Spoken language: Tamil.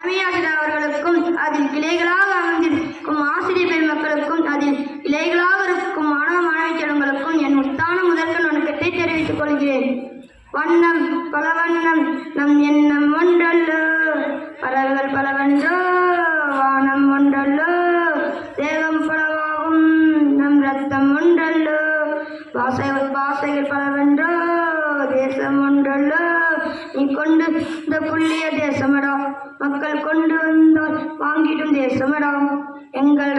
தமிழாசிரியர் அவர்களுக்கும் அதில் இலைகளாக அமர்ந்திருக்கும் ஆசிரியர் பெருமக்களுக்கும் அதில் இலைகளாக இருக்கும் மாணவ மாணவி செல்வங்களுக்கும் என் முத்தான முதற்கண் வணக்கத்தை தெரிவித்துக் கொள்கிறேன் வண்ணம் பல வண்ணம் நம் எண்ணம் ஒன்றல்லோ பறவைகள் பலவென்றோ வானம் ஒன்றல்லோ தேகம் பலவாகும் நம் ரத்தம் ஒன்றல்லோ பாசைகள் பாசைகள் பலவென்றோ தேசம் ஒன்றல்லோ நீ கொண்டு இந்த புள்ளிய தேசமடா மக்கள் கொண்டு வந்தால் வாங்கிடும் தேசமடா எங்கள்